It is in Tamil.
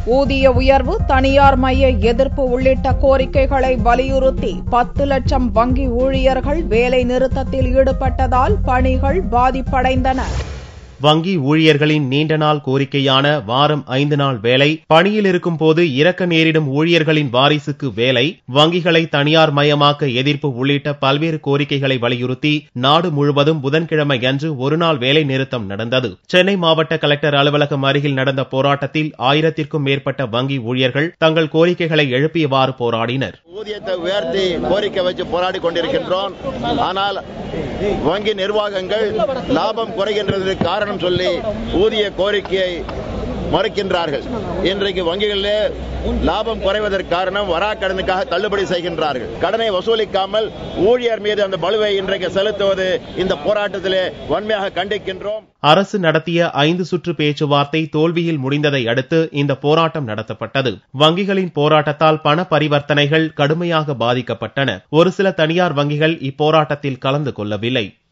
ஊதிய உயர்வு தனியார் மைய எதிர்ப்பு உள்ளிட்ட கோரிக்கைகளை வலியுறுத்தி பத்து லட்சம் வங்கி ஊழியர்கள் வேலை நிறுத்தத்தில் ஈடுபட்டதால் பணிகள் பாதிப்படைந்தன வங்கி ஊழியர்களின் நீண்ட நாள் கோரிக்கையான வாரம் ஐந்து நாள் வேலை பணியில் இருக்கும் போது இறக்க நேரிடும் ஊழியர்களின் வாரிசுக்கு வேலை வங்கிகளை தனியார் மயமாக்க எதிர்ப்பு உள்ளிட்ட பல்வேறு கோரிக்கைகளை வலியுறுத்தி நாடு முழுவதும் புதன்கிழமை அன்று ஒருநாள் வேலை நிறுத்தம் நடந்தது சென்னை மாவட்ட கலெக்டர் அலுவலகம் அருகில் நடந்த போராட்டத்தில் ஆயிரத்திற்கும் மேற்பட்ட வங்கி ஊழியர்கள் தங்கள் கோரிக்கைகளை எழுப்பியவாறு போராடினர் ஊதியத்தை உயர்த்தி கோரிக்கை வச்சு போராடி கொண்டிருக்கின்றோம் ஆனால் வங்கி நிர்வாகங்கள் லாபம் குறைகின்றதற்கு காரணம் சொல்லி ஊதிய கோரிக்கையை மறுக்கின்றார்கள் இன்றைக்கு வங்கிகளிலே லாபம் குறைவதற்கு காரணம் வராக்கடனுக்காக தள்ளுபடி செய்கின்றார்கள் கடனை வசூலிக்காமல் ஊழியர் மீது அந்த பலுவை இன்றைக்கு செலுத்துவது இந்த போராட்டத்திலே வன்மையாக கண்டிக்கின்றோம் அரசு நடத்திய ஐந்து சுற்று பேச்சுவார்த்தை தோல்வியில் முடிந்ததை அடுத்து இந்த போராட்டம் நடத்தப்பட்டது வங்கிகளின் போராட்டத்தால் பண பரிவர்த்தனைகள் கடுமையாக பாதிக்கப்பட்டன ஒரு சில தனியார் வங்கிகள் இப்போராட்டத்தில் கலந்து கொள்ளவில்லை